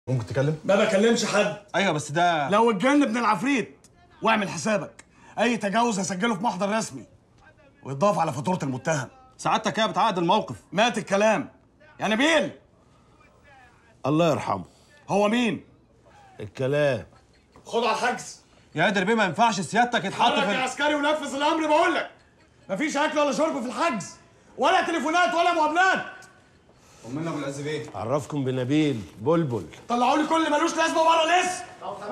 ممكن تتكلم ما بكلمش حد ايوه بس ده لو اتجن ابن العفريت واعمل حسابك اي تجاوز هسجله في محضر رسمي ويتضاف على فاتوره المتهم سعادتك كده بتعقد الموقف مات الكلام يا نبيل الله يرحمه هو مين الكلام خده على الحجز يا قادر بيه ما ينفعش سيادتك يتحط حضرتك في يا ال- عسكري ونفذ الامر بقول لك مفيش اكل ولا شرب في الحجز ولا تليفونات ولا مقابلات امنا ابو العز بيه عرفكم بنبيل بلبل طلعوا لي كل ملوش لازمه بره لسه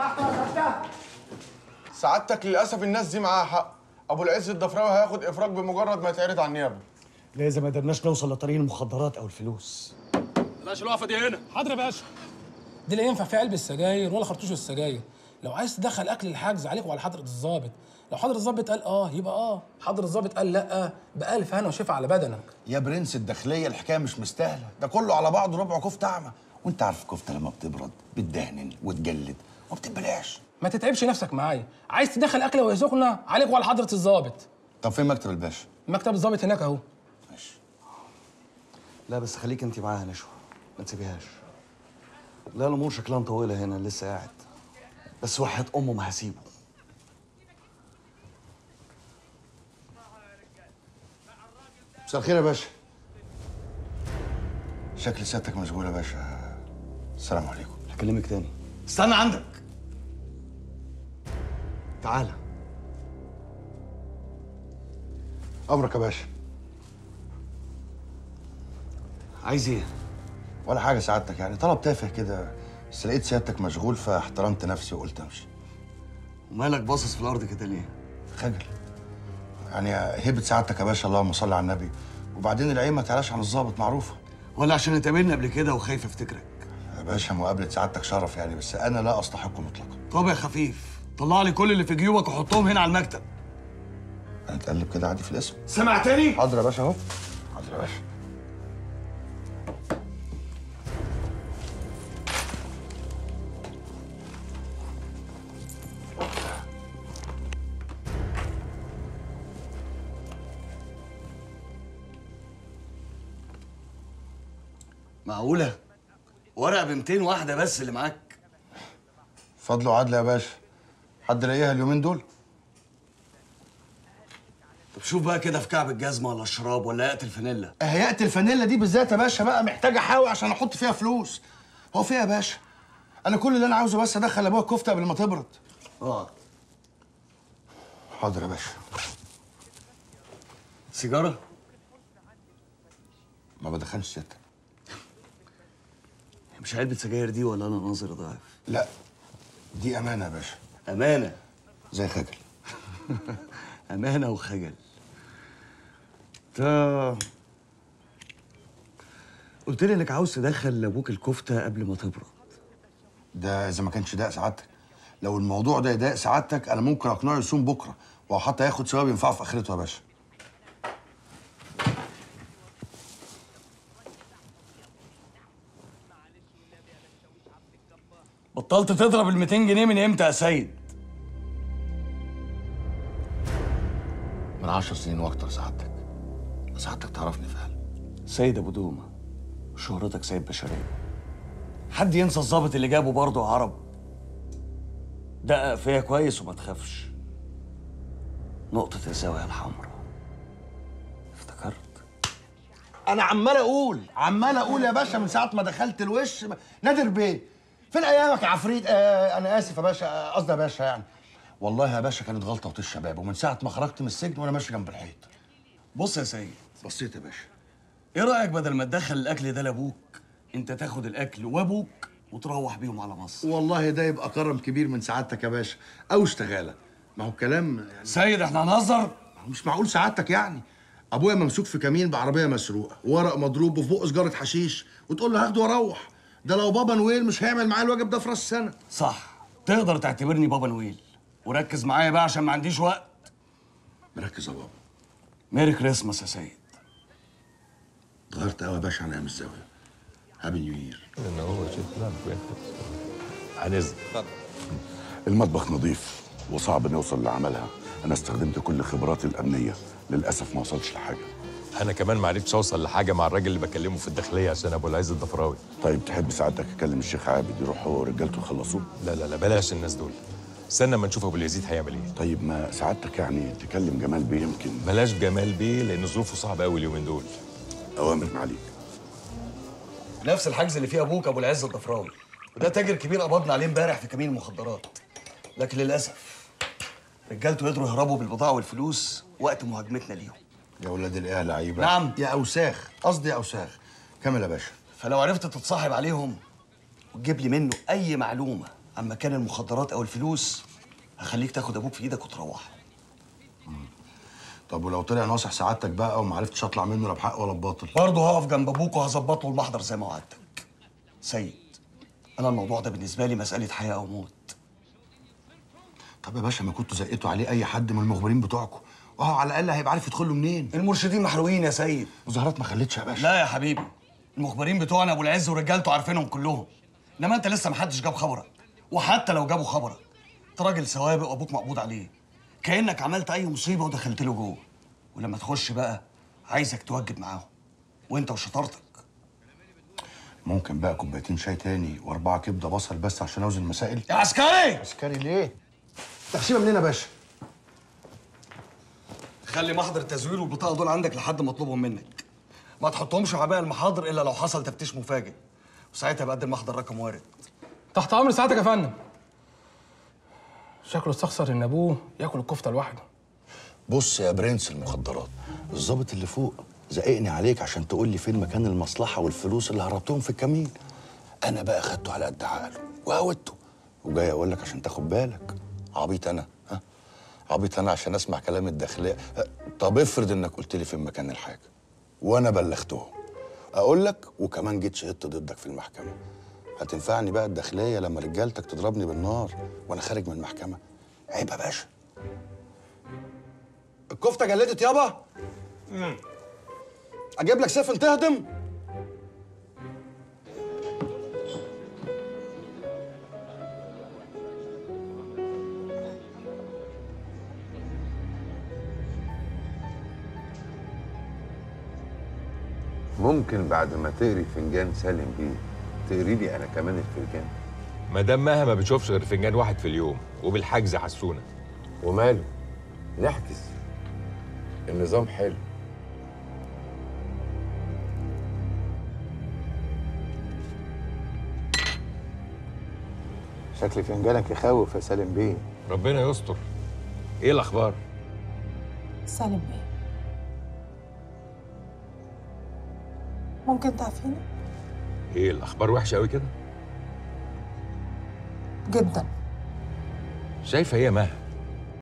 سعادتك للاسف الناس دي معاها حق ابو العز الضفراوي هياخد افراج بمجرد ما يتعرض على النيابه لازم ما قدرناش نوصل لطريق المخدرات او الفلوس بلاش الوقفه دي هنا حاضر يا باشا دي لا ينفع فيها علبة السجاير ولا خرطوش السجاير لو عايز تدخل اكل الحجز عليك وعلى حضره الضابط لو حضره الضابط قال اه يبقى اه حضره الضابط قال لا بألف هنا وشفا على بدنك يا برنس الداخليه الحكايه مش مستاهله ده كله على بعضه ربع كفته اعمى وانت عارف الكفته لما بتبرد بتدهن وتجلد وما بتتبلعش ما تتعبش نفسك معايا عايز تدخل اكله وهي سخنه عليك وعلى حضره الضابط طب فين مكتب الباشا مكتب الضابط هناك اهو ماشي لا بس خليك انت معاها نشوى ما تسيبيهاش لا الامور شكلها مطوله هنا لسه قاعد بس وحياة امه ما هسيبه مساء الخير يا باشا شكل سيادتك مشغول يا باشا السلام عليكم هكلمك تاني استنى عندك تعالى امرك يا باشا عايز ايه ولا حاجه سعادتك يعني طلب تافه كده بس لقيت سيادتك مشغول فاحترمت نفسي وقلت امشي ومالك باصص في الارض كده ليه خجل يعني هيبه سعادتك يا باشا اللهم صل على النبي وبعدين العين ما تعلاش عن الظابط معروفه ولا عشان اتقابلنا قبل كده وخايف افتكرك يا باشا مقابله سعادتك شرف يعني بس انا لا استحقه مطلقا طب يا خفيف طلع لي كل اللي في جيوبك وحطهم هنا على المكتب هنتقلب كده عادي في الاسم سمعتني حاضر يا باشا اهو حاضر يا باشا معقوله ورقه ب 200 واحده بس اللي معاك فضل وعدل يا باشا حد لاقيها اليومين دول طب شوف بقى كده في كعب الجزمه ولا الشراب ولا ياقه الفانيلا هيئه الفانيلا دي بالذات يا باشا بقى محتاجه حاوي عشان احط فيها فلوس هو فيها يا باشا انا كل اللي انا عاوزه بس ادخل ابويا الكفته قبل ما تبرد اه حاضر يا باشا سيجاره ما بدخلش سيادتك مش علبه سجاير دي ولا انا ناظر ضعيف لا دي امانه يا باشا امانه زي خجل امانه وخجل تا قلت لي انك عاوز تدخل لابوك الكفته قبل ما تبرد ده اذا ما كانش داق سعادتك لو الموضوع ده يضايق سعادتك انا ممكن اقنعه يصوم بكره وحتى ياخد ثواب ينفعه في اخرته يا باشا بطلت تضرب ال 200 جنيه من امتى يا سيد من عشر سنين واكتر سعادتك سعادتك تعرفني فعلا سيد ابو دومه شهرتك سيد بشريه حد ينسى الظابط اللي جابه برضه عرب دقق فيا كويس وما تخافش نقطة الزاوية الحمراء افتكرت انا عمال اقول عمال اقول يا باشا من ساعه ما دخلت الوش نادر بيه فين ايامك يا عفريت آه انا اسف يا باشا آه، قصدي يا باشا يعني والله يا باشا كانت غلطه وطيش شباب ومن ساعه ما خرجت من السجن وانا ماشي جنب الحيط بص يا سيد بصيت يا باشا ايه رأيك بدل ما تدخل الاكل ده لابوك انت تاخد الاكل وابوك وتروح بيهم على مصر والله ده يبقى كرم كبير من سعادتك يا باشا او اشتغاله ما هو الكلام يعني سيد احنا هنهزر مش معقول سعادتك يعني ابويا ممسوك في كمين بعربيه مسروقه ورق مضروب وفي بقه سجاره حشيش وتقول له هاخده واروح ده لو بابا نويل مش هيعمل معايا الواجب ده في راس السنه صح تقدر تعتبرني بابا نويل وركز معايا بقى عشان ما عنديش وقت مركز يا بابا ميري كريسماس يا سيد اتغيرت قوي يا باشا عن ايام الزاويه هابي نيو يير هنزل المطبخ نظيف وصعب نوصل لعملها انا استخدمت كل خبراتي الامنيه للاسف ما وصلتش لحاجه انا كمان ما عرفتش اوصل لحاجه مع الراجل اللي بكلمه في الداخليه عشان ابو العز الضفراوي طيب تحب سعادتك اكلم الشيخ عابد يروح هو ورجالته يخلصوه لا لا لا بلاش الناس دول استنى اما نشوف ابو اليزيد هيعمل ايه طيب ما سعادتك يعني تكلم جمال بيه يمكن بلاش جمال بيه لان ظروفه صعبه قوي اليومين دول اوامر معاليك نفس الحجز اللي فيه ابوك ابو العز الضفراوي وده تاجر كبير قبضنا عليه امبارح في كمين المخدرات لكن للاسف رجالته قدروا يهربوا بالبضاعه والفلوس وقت مهاجمتنا ليهم يا ولاد الايه يا لعيبه نعم. يا اوساخ قصدي اوساخ كمل يا باشا فلو عرفت تتصاحب عليهم وتجيب لي منه اي معلومه عن مكان المخدرات او الفلوس هخليك تاخد ابوك في ايدك وتروح طب ولو طلع ناصح سعادتك بقى وما عرفتش اطلع منه لا بحق ولا بباطل برضه هقف جنب ابوك وهظبط له المحضر زي ما وعدتك سيد انا الموضوع ده بالنسبه لي مساله حياه او موت طب يا باشا ما كنتوا زقتوا عليه اي حد من المخبرين بتوعكم وهو على الاقل هيبقى عارف يدخل له منين المرشدين محروقين يا سيد وزهرات ما خلتش يا باشا لا يا حبيبي المخبرين بتوعنا ابو العز ورجالته عارفينهم كلهم انما انت لسه محدش جاب خبرك وحتى لو جابوا خبرك انت راجل سوابق وابوك مقبوض عليه كانك عملت اي مصيبه ودخلت له جوه ولما تخش بقى عايزك توجب معاهم وانت وشطارتك ممكن بقى كوبايتين شاي تاني واربعه كبده بصل بس عشان اوزن المسائل يا عسكري عسكري ليه تقسيمه منين يا باشا خلي محضر التزوير والبطاقه دول عندك لحد ما اطلبهم منك ما تحطهمش في عباءة المحاضر الا لو حصل تفتيش مفاجئ وساعتها بقدم المحضر رقم وارد تحت امر سعادتك يا فندم شكله استخسر ان ابوه ياكل الكفته لوحده بص يا برنس المخدرات الظابط اللي فوق زقني عليك عشان تقول لي فين مكان المصلحه والفلوس اللي هربتهم في الكمين انا بقى خدته على قد عقله وقوته وجاي اقول لك عشان تاخد بالك عبيط انا ها عبيط انا عشان اسمع كلام الداخليه أه، طب افرض انك قلت لي فين مكان الحاجه وانا بلغتهم اقول لك وكمان جيت شهدت ضدك في المحكمه هتنفعني بقى الداخليه لما رجالتك تضربني بالنار وانا خارج من المحكمه عيب يا باشا الكفته جلدت يابا اجيب لك سفن تهدم ممكن بعد ما تقري فنجان سالم بيه تقري لي انا كمان الفنجان مدام مها ما بتشوفش غير فنجان واحد في اليوم وبالحجز حسونه وماله نحجز النظام حلو شكل فنجانك يخوف يا سالم بيه ربنا يستر ايه الاخبار سالم بيه ممكن تعرفيني ايه الاخبار وحشه قوي كده جدا شايفه ايه يا مها